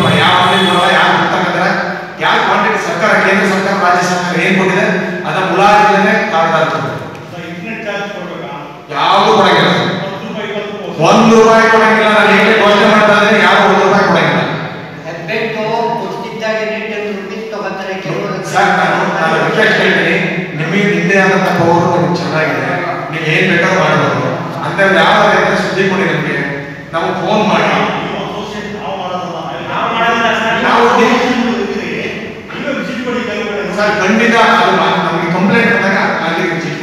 ಮಾಡಿ ಯಾವ ಆನ್ಲೈನ್ ಬರಲ್ಲ ಯಾರು ಗೊತ್ತಾಗಂದ್ರೆ ಯಾವ ಕ್ವಾಂಟಿಟಿ ಸರ್ಕಾರ ಕೇಂದ್ರ ಸರ್ಕಾರ ರಾಜ್ಯ ಸರ್ಕಾರ ಏನ್ ಕೊಟ್ಟಿದೆ ಅದನ್ನ ಮುಲಾಜಿಲ್ಲದೆ ಕಾಗದ ಇಂಟರ್ನೆಟ್ ಚಾರ್ಜ್ ಕೊಡ್ಬೇಕಾ ಯಾವುದು ಕೊಡಂಗಿಲ್ಲ ಹತ್ತು ರೂಪಾಯಿ ಇಪ್ಪತ್ತು ರೂಪಾಯಿ ಒಂದು ರೂಪಾಯಿ ಕೊಡಂಗಿಲ್ಲ ನಾನು ಈಗಲೇ ಘೋಷಣೆ ಮಾಡ್ತಾ ಇದ್ದೀನಿ ಯಾರು ಒಂದು ರೂಪಾಯಿ ಕೊಡಂಗಿಲ್ಲ ಹೆಬ್ಬೆಟ್ಟು ಕೊಡ್ತಿದ್ದಾಗೆ ಟೆನ್ ರುಪೀಸ್ ತಗೋತಾರೆ ಕೆಲವರು ಸರ್ ನಾನು ನಾನು ರಿಕ್ವೆಸ್ಟ್ ಹೇಳ್ತೀನಿ ನಿಮಗೆ ನಿಂದೆ ಆದಂತ ಪವರು ನಿಮ್ಗೆ ಚೆನ್ನಾಗಿದೆ ನೀವು ಏನ್ ಬೇಕಾದ್ರೂ ಮಾಡಬಹುದು ಅಂತ ಯಾವ ರೀತಿಯ ಸುದ್ದಿ ಕೊಡಿ ನಮಗೆ ನಾವು ಫೋನ್ ಮಾಡಿ ನೀವು associate ನಾವು ಮಾಡೋದಲ್ಲ. ನಾವು ಮಾಡೋದಿಲ್ಲ ಸರ್. ನಾವು ನೀವು- ನೀವೇ visit ಕೊಡಿ ಕೆಲವು ಕಡೆ. ಸರ್ ಖಂಡಿತ ಅದು ಮಾ- ನಮಗೆ ಕಂಪ್ಲೇಂಟ್ ಬಂದಾಗ ಅಲ್ಲಿ ವಿಸಿಟ್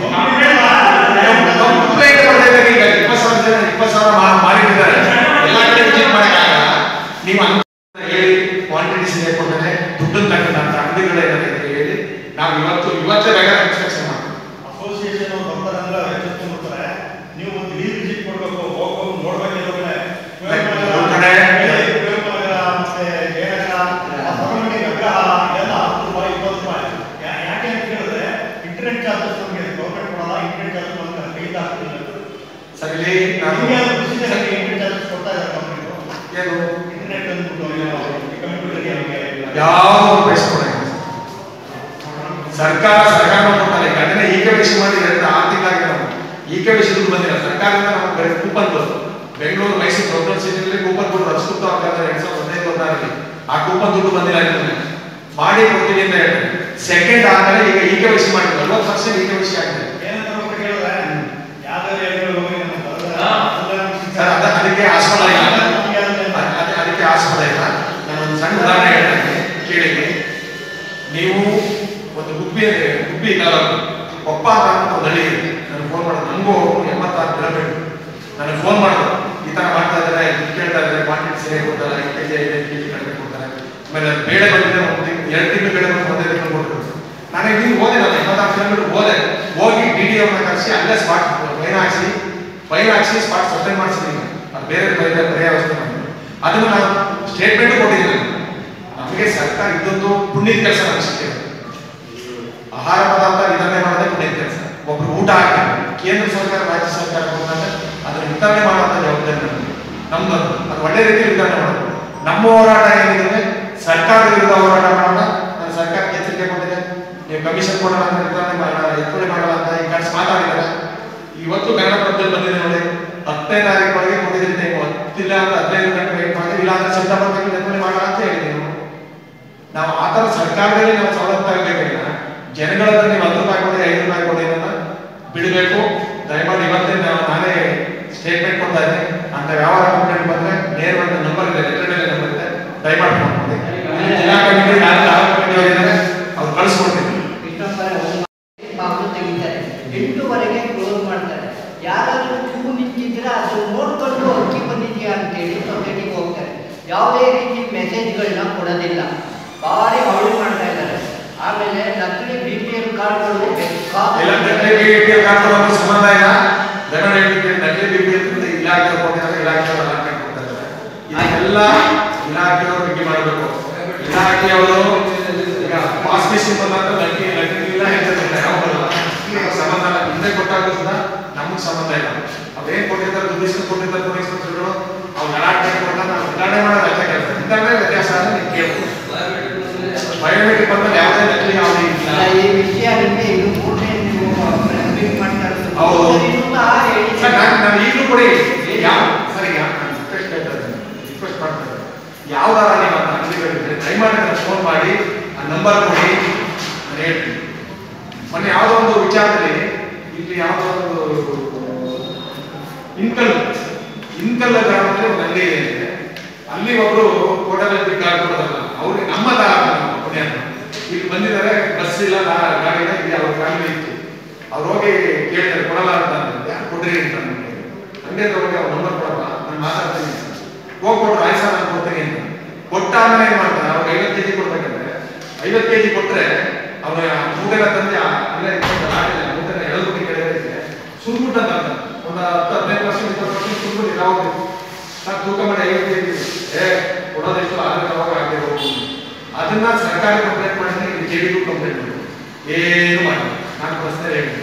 ಕಂಪ್ಲೇಂಟ್ ಬರ್ತಿದ್ದಾರೆ ಈಗ ಇಪ್ಪತ್ತು ಸಾವಿರ ಜನ ಇಪ್ಪತ್ತು ಸಾವಿರ ಮಾ- ಮಾಡಿಟ್ಟಿದ್ದಾರೆ ಎಲ್ಲ ಕಡೆ ವಿಸಿಟ್ ಮಾಡಕ್ಕಾಗಲ್ಲ ನೀವು ಅಂತ ಹೇಳಿ ಕ್ವಾಂಟಿಟಿ ಸರಿಯಾಗಿ ಕೊಡ್ತಾರೆ ದುಡ್ಡನ್ನು ತಗೊಂಡು ಅಂತ ಅಂಗಡಿಗಳೇನಾದ್ರೆ ಇದೆ ಹೇಳಿ ನಾವು ಇವತ್ತು ಇವತ್ತೇ ಬೇಕಾದ್ರೆ ಇನ್ಸ್ಪೆಕ್ಷನ್ ಮಾಡ್ತೀವಿ Association ಅವ್ರು ಬರ್ತಾರೆ ಅಂದ್ರೆ ಎಚ್ಚೆತ್ಕೊಂಡ್ಬಿಡ್ತಾರೆ. ನೀವು ಒಂದು leave visit ಕೊಡ್ಬೇಕು, ಹೋಗ್ಬೇಕು, ನೋಡ್ಬೇಕು ಎಲ್ಲೋ ಕಡೆ. ಒಂದ್ ಕಡೆ ಕುವೆಂಪು ನಗರ, ಮತ್ತೆ ಜಯನಗರ, ಆ ಸರೌಂಡಿಂಗ್ ವಿಗ್ರಹ ಎಲ್ಲ ಹತ್ತು ರೂಪಾಯಿ, ಇಪ್ಪತ್ತು ರೂಪಾಯಿ. ಯಾ- ಯಾಕೆ ಅಂತ ಕೇಳಿದ್ರೆ ಇಂಟರ್ನೆಟ್ ಚಾರ್ಜಸ್ ನಮಗೆ ಗೌರ್ಮೆಂಟ್ ಕೊಡಲ್ಲ ಇಂಟರ್ನೆಟ್ ಚಾರ್ಜಸ್ ನಮ್ಗೆ ಕೈಯಿಂದ ಹಾಕ್ತಿಲ್ಲ ಸರ್ ಇಲ್ಲಿ ನಾನು ನಿಮಗೆ ಅದು ಖುಷಿ ಇಂಟರ್ನೆಟ್ ಚಾರ್ಜಸ್ ಕೊಡ್ತಾ ಇದ್ದಾರೆ ಕಂಪ್ನಿಗಳು ಏನು ಇಂಟರ್ನೆಟ್ ಅಂದ್ಬಿಟ್ಟು ಕಂಪ್ಯೂಟರ್ಗೆ ಯಾವ ಪೈಸೆ ಕೊಡಂಗಿಲ್ಲ ಸರ್ಕಾರ ಸರ್ಕಾರ ಕೊಡ್ತಾರೆ ಈಗ ಅದನ್ನೇ ಈಗ ವಿಷಯ ಮಾಡಿ ಎರಡು ಆರು ತಿಂಗಳಾಗಿದೆ ನಾವು ಈಗ ವಿಷಯ ದುಡ್ಡು ಬಂದಿಲ್ಲ ಸರ್ಕಾರದಿಂದ ನಮ್ಗೆ ಬರೀ ಕೂಪನ್ ಬಂತು ಬೆಂಗಳೂರು ಮೈಸೂರು ದೊಡ್ಡ ದೊಡ್ಡ ಸಿಟಿಯಲ್ಲಿ ಕೂಪನ್ ಕೊಟ್ಟರು ಅಷ್ಟು ಆಗ್ತದೆ ಎರಡ್ ಸಾವಿರದ ಹದಿನೈದು ಹದಿನಾರಲ್ಲಿ ಆ ಕೂಪನ್ ದುಡ್ಡು ಬಂದಿಲ್ಲ ಇನ್ನು ಮಾಡಿ ಕೊಡ್ತೀನಿ ಅಂತ ಹೇಳ್ತಾರೆ ಸೆಕೆಂಡ್ ಆದ್ಮೇಲೆ ಈಗ ಈಗ ವಿಷಯ ಮಾಡಿದ್ರು ನಲ್ವತ್ತು ಪರ್ಸೆಂಟ್ ಈಗ ವಿಷಯ ಆಗಿದೆ ಏನಂತ ಅವ್ರು ಕೇಳಿದ್ರೆ ಯಾವ್ದಾದ್ರು ಹೇಳ್ಕೊಂಡು ಹೋಗಿ ನಮ್ಗೆ ಬರೋದಿಲ್ಲ. ಹಾ. ಅಂದ್ರೆ ನಮ್ಗೆ ಸರ್ ಅದ ಅದಕ್ಕೆ ಆಸ್ಪದ ಇಲ್ಲ ನಮ್ಗೆ ಅದನ್ನ- ಅದ್- ಅದ್- ಅದಕ್ಕೆ ಆಸ್ಪದ ಇಲ್ಲ ನಾನು ಒಂದು ಸಣ್ಣ ಉದಾಹರಣೆ ಹೇಳ್ತೇನೆ ಕೇಳಿ ನೀವು ಒಂದು ಗುಬ್ಬಿ ಗುಬ್ಬಿ ತಾಲೂಕು ಕೊಪ್ಪ ಅಂತ ಅಂದ್ಬಿಟ್ಟು ಒಂದು ಹಳ್ಳಿ ಇದೆ ನನಗೆ ಫೋನ್ ಮಾಡೋದು ನನಗೂ ಎಂಬತ್ತಾರು ಕಿಲೋಮೀಟರ್ ನನಗೆ ಫೋನ್ ಮಾಡೋದು ಈ ಥರ ಮಾಡ್ತಾ ಇದ್ದಾರೆ ದುಡ್ಡು ಕೇಳ್ತಾ ಇದ್ದಾರೆ ಕ್ವಾಂಟಿಟಿ ಸರಿಯಾಗಿ ಕೊಡ್ತಾರೆ ಐದು ಕೆ ಜಿ ಐದೈದು ಕೆ ಜಿ ಕಡಿಮೆ ಕೊಡ್ತಾರೆ ಆಮೇಲೆ ಬೇಳೆ ಬಂದಿದೆ ಒಂದು ತಿಂಗಳು ಎರಡು ತಿಂಗಳು ಬೇಳೆ ಬಂದು ಒಂದೇ ತಿಂಗಳು ಕೊಟ್ಟರು ನಾನು ಇಲ್ಲಿ ಹೋದೆ ನಾನು ಎಂಬತ್ತಾರು ಕಿಲೋಮೀಟರ್ ಹೋದೆ ಹೋಗಿ ಡಿ ಡಿ ಅವ್ರನ್ನ ಕರೆಸಿ ಅಲ್ಲೇ ಸ್ಪಾಟ್ ಫೈನ್ ಹಾಕ್ಸಿ ಫೈನ್ ಹಾಕ್ಸಿ ಸ್ಪಾಟ್ ಸಸ್ಪೆಂಡ್ ಮಾಡಿಸಿದ್ದೀನಿ ಅದು ಬೇರೆ ಬೇರೆ ಬೇರೆ ವ್ಯವಸ್ಥೆ ಮಾಡಿದ್ರು ಅದನ್ನು ನಾನು ಸ್ಟೇಟ್ಮೆಂಟ್ ಕೊಟ್ಟಿದ್ದೀನಿ ನಮಗೆ ಸರ್ಕಾರ ಇದೊಂದು ಪುಣ್ಯದ ಕೆಲಸ ನನಗೆ ಸಿಕ್ಕಿದೆ ಆಹಾರ ಪದಾರ್ಥ ವಿತರಣೆ ಮಾಡೋದೇ ಪುಣ್ಯದ ಕೆಲಸ ಒಬ್ರು ಊಟ ಹಾಕ್ತಾರೆ ಕೇಂದ್ರ ಸರ್ಕಾರ ರಾಜ್ಯ ಸರ್ಕಾರ ಕೊಟ್ಟಾಗ ಅದನ್ನ ವಿತರಣೆ ಮಾಡುವಂತ ಜವಾಬ್ದಾರಿ ನಮ್ದು ನಮ್ದು ಅದು. ಅದು ಒಳ್ಳೆ ರೀತಿಯಲ್ಲಿ ವಿತರಣೆ ಮಾಡೋದು ನಮ್ಮ ಹೋರಾಟ ಏನಿದೆ ಸರ್ಕಾರದ ವಿರುದ್ಧ ಹೋರಾಟ ಮಾಡೋಣ ನಾನು ಸರ್ಕಾರಕ್ಕೆ ಎಚ್ಚರಿಕೆ ಕೊಟ್ಟಿದ್ದೆ ನೀವು ಕಮಿಷನ್ ಕೊಡೋಣ ಅಂತ ವಿತರಣೆ ಮಾಡೋಣ ಎತ್ತುವರಿ ಮಾಡೋಣ ಅಂತ ಈ ಕಡೆ ಮಾತಾಡಿದ್ದಾರೆ ಇವತ್ತು ಕನ್ನಡ ಪತ್ರದಲ್ಲಿ ಬಂದಿದೆ ನೋಡಿ ಹತ್ತನೇ ತಾರೀಕು ಒಳಗೆ ಕೊಟ್ಟಿದ್ದೀನಿ ಟೈಮ್ ಹತ್ತಿಲ್ಲ ಅಂದ್ರೆ ಹದಿನೈದು ಗಂಟೆ ವೇಟ್ ಮಾಡಿ ಇಲ್ಲ ಅಂದ್ರೆ ಸೆಪ್ಟೆಂಬರ್ ತಿಂಗಳು ಎತ್ತುವರಿ ಮಾಡೋಣ ಅಂತ ಹೇಳಿದ್ದೀವಿ ನಾವು ನಾವು ಆ ಥರ ಸರ್ಕಾರದಲ್ಲಿ ನಾವು ಸವಲತ್ತು ತಗಬೇಕಿಲ್ಲ ಜನಗಳನ್ನ ನೀವು ಹತ್ತು ರೂಪಾಯಿ ಕೊಡಿ ಐದು ರೂಪಾಯಿ ಕೊಡಿ ಅನ್ನೋದನ್ನ ಬಿಡಬೇಕು ದಯಮಾಡಿ ಇವತ್ತೇ ನಾವು ನಾನೇ ಸ್ಟೇಟ್ಮೆಂಟ್ ಕೊಡ್ತಾ ಇದ್ದೀನಿ ಅಂತ ವ್ಯವಹಾರ ಕಂಪ್ಲೇಂಟ್ ಬಂದ್ರೆ ನೇರವಾಗಿ ನಂಬರ್ ಇದೆ ಲೆಟರ್ ನಂಬರ್ ಇದೆ ದಯಮಾಡಿ ಫೋನ್ ಮಾಡಿ ಇಲ್ಲಿ ಜಿಲ್ಲಾ ಕಮಿಟಿ ಯಾರು ಯಾವ ಕಮಿಟಿ ಅವರಿದ್ದಾರೆ ಅವ್ರು ಕಳಿಸ್ಕೊಡ್ತೀನಿ ಇಷ್ಟೊಂದು ಒಂದು ಬಾಗಿಲು ತೆಗಿತಾರೆ ಎಂಟೂವರೆಗೆ ಕ್ಲೋಸ್ ಮಾಡ್ತಾರೆ ಯಾರಾದ್ರೂ ಕ್ಯೂ ನಿಂತಿದ್ರೆ ಅದು ನೋಡ್ಕೊಂಡು ಅಕ್ಕಿ ಬಂದಿದೆಯಾ ಅಂತೇಳಿ ಸೊಸೈಟಿಗೆ ಹೋಗ್ತಾರೆ ಯಾವುದೇ ರೀತಿ ಮೆಸೇಜ್ಗಳನ್ನ ಕೊಡೋದಿಲ್ಲ ಭಾರಿ ಅವಳಿ ಮಾಡ್ತಾ ಇದ್ದಾರೆ ಆಮೇಲೆ ನಕಲಿ ಬಿ ಪಿ ಎಲ್ ಕಾರ್ಡ್ಗಳು ಇಲ್ಲ ನಕಲಿ ಬಿಪಿಎಲ್ ಕಾರ್ಡ್ ನಮಗೆ ಸಂಬಂಧ ಇಲ್ಲ ದಯಮಾಡಿ ಹೇಳ್ತೀನಿ ನಕಲಿ ಬಿಪಿಎಲ್ ಅಂತ ಇಲಾಖೆ ಕೊಟ್ಟಿದ್ದಾರೆ ಇಲಾಖೆಯವರು ಅಲಾಟ್ಮೆಂಟ್ ಕೊಡ್ತಾ ಇದ್ದಾರೆ ಇದೆಲ್ಲ ಇಲಾಖೆಯವರು ಬಗ್ಗೆ ಮಾಡಬೇಕು ಇಲಾಖೆಯವರು ಈಗ ಪಾಸ್ ಮಿಷನ್ ಬಂದಾಗ ನಕಲಿ ನಕಲಿ ಇಲ್ಲ ಹೇಳ್ತಿರ್ತಾರೆ ಯಾವ ಬರಲ್ಲ ನಮ್ಗೆ ಸಂಬಂಧ ಇಲ್ಲ ಹಿಂದೆ ಕೊಟ್ಟಾಗ ಕೂಡ ನಮಗೆ ಸಂಬಂಧ ಇಲ್ಲ ಅವೇನ್ ಕೊಟ್ಟಿರ್ತಾರೆ ದುಡ್ಡು ಇಸ್ಕೊಂಡು ಕೊಟ್ಟಿರ್ತಾರೆ ಪೊಲೀಸ್ ಮಂತ್ರಿಗಳು ಅವ್ರು ಅಲಾಟ್ಮೆಂಟ್ ಕೊಟ್ಟಾಗ ನಾವು ವಿತರಣೆ ಮಾಡೋದು ಅಷ್ಟೇ ಕೆಲಸ ಇಂಥವೇ ವ್ಯತ್ಯಾಸ ಅಂದ್ರೆ ನೀವು ಕೇಳ್ಬೋದು ಬಯೋಮೆಟ್ರಿಕ್ ಬಂದ್ಮೇಲೆ ಯಾವುದೇ ನಕಲಿ ಯಾವುದೇ ಇಲ್ಲ ಈ ವಿಷಯ ನಿಮಗೆ ಇದು ಮೂರನೇ ನೀವು ಪ್ರೆಸ್ ಮಾಡ್ತಾ ಇರೋದು. ಹೌದು. ಇದರಿಂದ ಹೇಳಿ ಸರ್ ನಾನು ನಾನು ಈಗಲೂ ಕೊಡಿ ಯಾವ ಸರಿ ರಿಕ್ವೆಸ್ಟ್ ಹೇಳ್ತಾ ಇದ್ದೀನಿ ರಿಕ್ವೆಸ್ಟ್ ಮಾಡ್ತಾ ಇದ್ದೀನಿ ಯಾವ್ದಾರ ನೀವು ಅಂತ ಅಂಗಡಿಗಳಿದ್ರೆ ದಯಮಾಡಿ ನನಗೆ ಫೋನ್ ಮಾಡಿ ಆ ನಂಬರ್ ಕೊಡಿ ನಾನು ಹೇಳ್ತೀನಿ ಮೊನ್ನೆ ಯಾವುದೋ ಒಂದು ವಿಚಾರದಲ್ಲಿ ಇಲ್ಲಿ ಯಾವುದೋ ಒಂದು ಇನ್ಕಲ್ ಇನ್ಕಲ್ ಗ್ರಾಮದಲ್ಲಿ ಒಂದು ಅಂಗಡಿ ಇದೆ ಅಲ್ಲಿ ಒಬ್ರು ಕೋಟದಲ್ಲಿ ಕಾರ್ಡ್ ಕೊಡೋದಲ್ಲ ಅವ್ರಿಗೆ ನಮ್ಮ ತಾಲೂಕು ಪುಣ್ಯ ಇಲ್ಲಿ ಬಂದಿದ್ದಾರೆ ಬಸ್ ಇಲ್ಲ ನಾ- ಗಾಡಿ ಇಲ್ಲ ಇಲ್ಲಿ ಅವ್ರ ಫ್ಯಾಮಿಲಿ ಇತ್ತು ಅವ್ರು ಹೋಗಿ ಕೇಳ್ತಾರೆ ಕೊಡಲ್ಲ ಅಂತ ಅಂದ್ರು. ಯಾರು ಕೊಡ್ರಿ ಅಂತ ನಮ್ಗೆ ಹಂಗೆ ಹತ್ರ ಹೋಗಿ ಅವ್ರ ನಂಬರ್ ಕೊಡಲ್ಲ ನಾನು ಮಾತಾಡ್ತೀನಿ ಹೋಗಿ ಕೊಟ್ರು ಆಯ್ತು ಸರ್ ನಾನು ಕೊಡ್ತೀನಿ ಅಂತ ಕೊಟ್ಟ ಆದ್ಮೇಲೆ ಏನ್ ಮಾಡ್ತಾರೆ ಅವ್ರಿಗೆ ಐವತ್ತು ಕೆಜಿ ಕೊಡ್ಬೇಕಂದ್ರೆ ಐವತ್ತು ಕೆಜಿ ಕೊಟ್ರೆ ಅವ್ರ ಮೂಟೆಲ್ಲ ತಂದು ಆ- ಅಲ್ಲೇ ಇಟ್ಕೊಂಡು ಲಾಟಿನ ಮೂಟೆನ ಎಳೆದ್ಬಿಟ್ಟು ಕೆಳಗೆ ಸುರ್ಬಿಟ್ಟು ಅಂತ ಅಂದ. ಒಂದು ಹತ್ತು ಹದಿನೈದು ವರ್ಷ ಇಪ್ಪತ್ತು ವರ್ಷ ಸುರ್ಬಿಟ್ಟು ಇಲ್ಲ ಹೋಗ್ಬೇಕು ನಾನು ತೂಕ ಮಾಡಿ ಐವತ್ತು ಕೆಜಿ ಏ ಕೊಡೋದೆಷ್ಟು ಆದ್ರೆ ಅವಾಗ ಆಗದೆ ಹೋಗ್ತೀನಿ ಅದನ್ನ ಸರ್ಕಾರ ಕಂಪ್ಲೇಂಟ್ ಮಾಡಿದ್ರೆ ಇಲ್ಲಿ ಜೆಡಿಗೂ ಕಂಪ್ಲೇಂಟ್ ಮಾಡಿ ಏನು ಮಾಡಿ ನಾನು ಪ್ರಶ್ನೆ ಹೇಳ್ತೀನಿ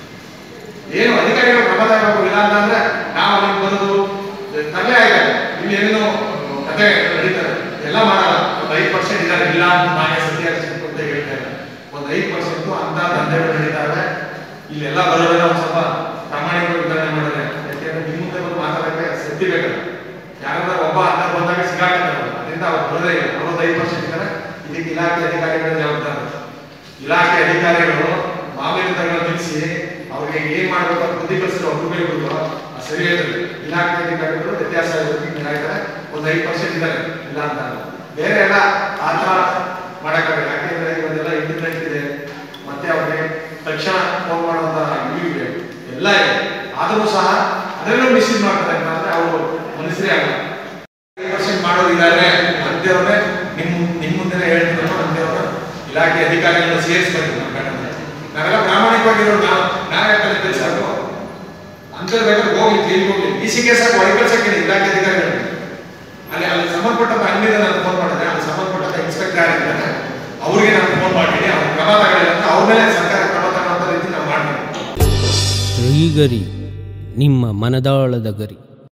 ಏನು ಅಧಿಕಾರಿಗಳು ಕ್ರಮ ತಗೋಬೇಕು ಇಲ್ಲ ಅಂತಂದ್ರೆ ನಾವು ಅವನಿಗೆ ಬರೋದು ತರಲೇ ಆಗಿದೆ ಇಲ್ಲಿ ಏನೇನೋ ಕತೆ ನಡೀತಾರೆ ಎಲ್ಲ ಮಾಡಲ್ಲ ಒಂದು ಐದು ಪರ್ಸೆಂಟ್ ಇದ್ದಾರೆ ಇಲ್ಲ ಅಂತ ನಾನೇ ಸತ್ಯ ಅಂತ ಹೇಳ್ತಾ ಇಲ್ಲ ಒಂದು ಐದು ಪರ್ಸೆಂಟ್ ಅಂತ ದಂಧೆಗಳು ನಡೀತಾವೆ ಇಲ್ಲೆಲ್ಲ ಬರೋದನ್ನ ಒಂದು ಸ್ವಲ್ಪ ಪ್ರಾಮಾಣಿಕವಾಗಿ ವಿತರಣೆ ಮಾಡಿದ್ರೆ ಯಾಕೆಂದ್ರೆ ನಿಮ್ಮ ಮುಂದೆ ಬಂದು ಮಾತಾಡಕ್ಕೆ ಶಕ್ತಿ ಬೇಕಲ್ಲ ಯಾರಾದ್ರೂ ಒಬ್ಬ ಅಂತ ಬಂದಾಗ ಸಿಗಾಕಲ್ಲ ಅದರಿಂದ ಅವ್ರು ಬರೋದೇ ಇಲ್ಲ ಅರವತ್ತೈದು ಪರ್ಸೆಂಟ್ ಇದ್ದಾರೆ ಇದಕ್ಕೆ ಇಲಾಖೆ ಅಧಿಕಾರಿಗಳ ಜವಾಬ್ದಾರಿ ಇಲಾಖೆ ಅಧಿಕಾರಿಗಳು ಮಾಮೂಲಿಗಳನ್ನು ನಿಲ್ಲಿಸಿ ಅವ್ರಿಗೆ ಏನ್ ಮಾಡ್ಬೇಕು ಅಂತ ಬುದ್ಧಿ ಕಲಿಸಿದ್ರು ಅವ್ರ ಮೇಲೆ ಬಿಡುವ ಸರಿ ಹೇಳಿದ್ರು ಇಲಾಖೆ ಅಧಿಕಾರಿಗಳು ವ್ಯತ್ಯಾಸ ಇರೋದಕ್ಕೆ ಹೇಳ್ತಾರೆ ಒಂದು ಐದು ಪರ್ಸೆಂಟ್ ಇದ್ದಾರೆ ಇಲ್ಲ ಅಂತ ಅಲ್ಲ. ಬೇರೆ ಎಲ್ಲ ಆ ಥರ ಮಾಡೋಕ್ಕಾಗಲ್ಲ ಯಾಕೆಂದ್ರೆ ಇವನ್ನೆಲ್ಲ ಇಂಟರ್ನೆಟ್ ಇದೆ ಮತ್ತೆ ಅವ್ರಿಗೆ ತಕ್ಷಣ ಫೋನ್ ಮಾಡುವಂತ ಇವು ಇವೆ ಎಲ್ಲ ಇದೆ ಆದರೂ ಸಹ ಅದರಲ್ಲೂ ಮಿಸ್ಯೂಸ್ ಮಾಡ್ತಾರೆ ಅಂತಂದ್ರೆ ಅವರು ಮನುಷ್ಯರೇ ಆಗಲ್ಲ ಪರ್ಸೆಂಟ್ ಮಾಡೋರು ಇದ್ದಾರೆ ಅಂತೇವ್ರೆ ನಿಮ್ ನಿಮ್ ಮುಂದೆ ಹೇಳ್ತೀನಿ ಅಂತೇವ್ರು ಇಲಾಖೆ ಅಧಿಕಾರಿಗಳನ್ನ ಸೇರಿಸ್ಬೇಕು ನಮ್ಮ ಕಡೆ ನಾವೆಲ್ಲ ಪ್ರಾಮಾಣಿಕವಾಗಿರೋರು ನಾವು ನಾವೇ ಯಾಕಂದ್ರೆ ಕೆಲಸ ಅಂತೇಳಿ ಬೇಕಾದ್ರೆ ಹೋಗಿ ಜೈಲಿಗೆ ಹೋಗ್ಲಿ ಡಿ ಸಿ ಕೇಸ್ ಹಾಕಿ ಹೊರಕಳ್ಸಕ್ಕೆ ಇಲಾಖೆ ಅಧಿಕಾರಿಗಳು ಅಲ್ಲಿ ಅಲ್ಲಿ ಸಂಬಂಧಪಟ್ಟಂತ ಅಂಗಡಿದ ನಾನು ಫೋನ್ ಮಾಡಿದೆ ಅಲ್ಲಿ ಸಂಬಂಧಪಟ್ಟಂತ ಇನ್ಸ್ಪೆಕ್ಟರ್ ಆಗಿದ್ದಾರೆ ಅವ್ರಿಗೆ ನಾನು ಫೋನ್ ಮಾಡಿದ್ದೀನಿ ಅವ್ರ ಕ್ರಮ ತಗೊಳ್ಳಿಲ್ಲ ಅಂತ ಅವ್ರ ಮೇಲೆ ಸರ್ಕಾರ ಕ್ರಮ ತಗೊಳ್ಳೋ ರೀತಿ ನಾವು ಮಾಡ್ಬೇಕು ಶ್ರೀಗರಿ ನಿಮ್ಮ ಮನದಾಳದ ಗರಿ